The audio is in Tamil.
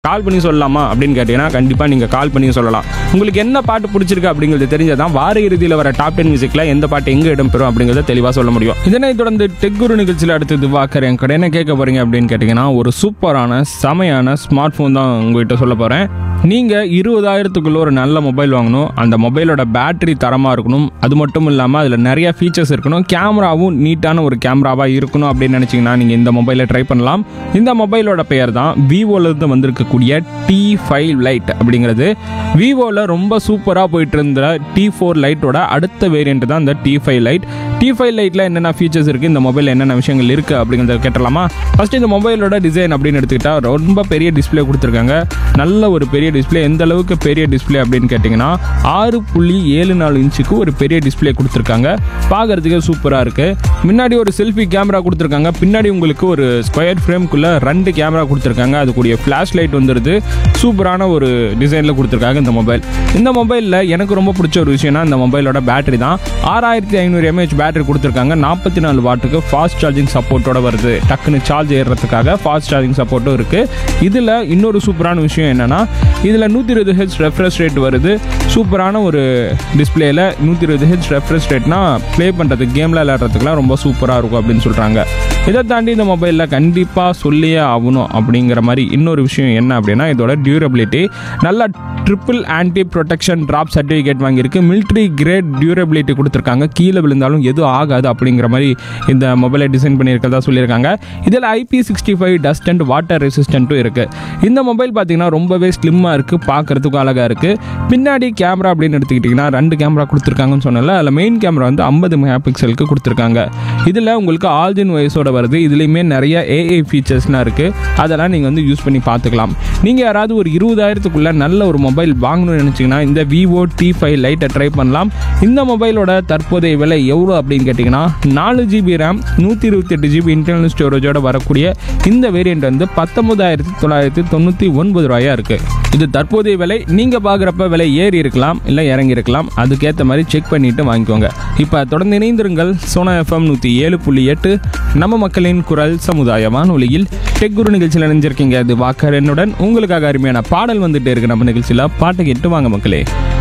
கால் பண்ணி சொல்லலாமா அப்படின்னு கேட்டீங்கன்னா கண்டிப்பாக நீங்கள் கால் பண்ணி சொல்லலாம் உங்களுக்கு என்ன பாட்டு பிடிச்சிருக்கு அப்படிங்கிறது தெரிஞ்சதான் வார இறுதியில் வர டாப் டென் மியூசிக்கில் எந்த பாட்டு எங்கே இடம்பெறும் அப்படிங்கிறத தெளிவாக சொல்ல முடியும் இதனைத் தொடர்ந்து டெக்குரு நிகழ்ச்சியில் அடுத்தது வாக்கர் என் கடை என்ன கேட்க போறீங்க அப்படின்னு கேட்டிங்கன்னா ஒரு சூப்பரான செமையான ஸ்மார்ட் ஃபோன் தான் உங்ககிட்ட சொல்ல போகிறேன் நீங்கள் இருபதாயிரத்துக்குள்ள ஒரு நல்ல மொபைல் வாங்கணும் அந்த மொபைலோட பேட்டரி தரமாக இருக்கணும் அது மட்டும் இல்லாமல் அதில் நிறைய ஃபீச்சர்ஸ் இருக்கணும் கேமராவும் நீட்டான ஒரு கேமராவாக இருக்கணும் அப்படின்னு நினச்சிங்கன்னா நீங்கள் இந்த மொபைலை ட்ரை பண்ணலாம் இந்த மொபைலோட பெயர் தான் விவோலேருந்து வந்திருக்கக்கூடிய டி ஃபைவ் லைட் அப்படிங்கிறது விவோவில் ரொம்ப சூப்பராக போயிட்டு இருந்த டி ஃபோர் லைட்டோட அடுத்த வேரியண்ட் தான் இந்த T five lite T five லைட்டில் என்னென்ன ஃபீச்சர்ஸ் இருக்குது இந்த மொபைலில் என்னென்ன விஷயங்கள் இருக்குது அப்படிங்கிறத கேட்டலாமா ஃபஸ்ட்டு இந்த மொபைலோட டிசைன் அப்படின்னு எடுத்துக்கிட்டா ரொம்ப பெரிய டிஸ்ப்ளே கொடுத்துருக்காங்க நல்ல ஒரு பெரிய டிஸ்ப்ளே எந்த அளவுக்கு பெரிய டிஸ்ப்ளே அப்படின்னு கேட்டிங்கன்னா ஆறு புள்ளி ஏழு நாலு இன்ச்சுக்கு ஒரு பெரிய டிஸ்ப்ளே கொடுத்துருக்காங்க பார்க்கறதுக்கு சூப்பராக இருக்குது முன்னாடி ஒரு செல்ஃபி கேமரா கொடுத்துருக்காங்க பின்னாடி உங்களுக்கு ஒரு ஸ்கொயர் ஃப்ரேம்குள்ளே ரெண்டு கேமரா கொடுத்துருக்காங்க அதுக்குரிய ஃப்ளாஷ் லைட் வந்துடுது சூப்பரான ஒரு டிசைனில் கொடுத்துருக்காங்க இந்த மொபைல் இந்த மொபைலில் எனக்கு ரொம்ப பிடிச்ச ஒரு விஷயம்னா இந்த மொபைலோட பேட்டரி தான் ஆறாயிரத்தி ஐநூறு எம்ஏஹெச் பேட்டரி கொடுத்துருக்காங்க நாற்பத்தி நாலு வாட்டுக்கு ஃபாஸ்ட் சார்ஜிங் சப்போர்ட்டோட வருது டக்குன்னு சார்ஜ் ஏறுறதுக்காக ஃபாஸ்ட் சார்ஜிங் சப்போர்ட்டும் இருக்குது இதில் இன்னொரு சூப்பரான விஷயம் என்னென்னா இதில் நூற்றி இருபது ஹெச் ரெஃப்ரெஷ் ரேட் வருது சூப்பரான ஒரு டிஸ்பிளேயில் நூற்றி இருபது ஹெச் ரெஃப்ரெஷ் ரேட்னா ப்ளே பண்ணுறதுக்கு கேமில் விளையாடுறதுக்குலாம் ரொம்ப சூப்பராக இருக்கும் அப்படின்னு சொல்கிறாங்க இதை தாண்டி இந்த மொபைலில் கண்டிப்பாக சொல்லியே ஆகணும் அப்படிங்கிற மாதிரி இன்னொரு விஷயம் என்ன அப்படின்னா இதோட டியூரபிலிட்டி நல்லா triple anti protection drop certificate வாங்கியிருக்கு மிலிட்ரி கிரேட் டியூரபிலிட்டி கொடுத்துருக்காங்க கீழே விழுந்தாலும் எதுவும் ஆகாது அப்படிங்கிற மாதிரி இந்த மொபைலை டிசைன் பண்ணியிருக்கிறதா சொல்லியிருக்காங்க இதில் IP sixty five dust and water ரெசிஸ்டண்ட்டும் இருக்குது இந்த மொபைல் பார்த்தீங்கன்னா ரொம்பவே ஸ்லிம்மாக இருக்குது பார்க்குறதுக்கும் அழகாக இருக்குது பின்னாடி கேமரா அப்படின்னு எடுத்துக்கிட்டிங்கன்னா ரெண்டு கேமரா கொடுத்துருக்காங்கன்னு சொன்னல அதில் மெயின் கேமரா வந்து ஐம்பது மெகா பிக்சலுக்கு கொடுத்துருக்காங்க இதில் உங்களுக்கு ஆல்ஜின் வயசோட வருது இதுலேயுமே நிறைய ஏஐ ஃபீச்சர்ஸ்லாம் இருக்குது அதெல்லாம் நீங்கள் வந்து யூஸ் பண்ணி பார்த்துக்கலாம் நீங்கள் யாராவது ஒரு இருபதாயிரத்துக்குள்ளே நல்ல ஒரு மொபைல் வாங்கணும்னு நினச்சிங்கன்னா இந்த விவோ டி ஃபைவ் லைட்டை ட்ரை பண்ணலாம் இந்த மொபைலோட தற்போதைய விலை எவ்வளோ அப்படின்னு கேட்டிங்கன்னா நாலு ஜிபி ரேம் நூற்றி இருபத்தெட்டு ஜிபி இன்டர்னல் ஸ்டோரேஜோட வரக்கூடிய இந்த வேரியண்ட் வந்து பத்தொன்பதாயிரத்தி தொள்ளாயிரத்தி தொண்ணூற்றி ஒன்பது ரூபாயா இருக்குது இது தற்போதைய விலை நீங்கள் பார்க்குறப்ப விலை ஏறி இருக்கலாம் இல்லை இறங்கி இருக்கலாம் அதுக்கேற்ற மாதிரி செக் பண்ணிட்டு வாங்கிக்கோங்க இப்போ தொடர்ந்து இணைந்திருங்கள் சோனா எஃப்எம் நூற்றி ஏழு புள்ளி எட்டு நம்ம மக்களின் குரல் சமுதாய வானொலியில் டெக் குரு நிகழ்ச்சியில் இணைஞ்சிருக்கீங்க அது வாக்கர் என்னுடன் உங்களுக்காக அருமையான பாடல் வந்துட்டே இருக்கு நம்ம நிகழ்ச்சியில் பாட்டை கேட்டு வாங்க மக்களே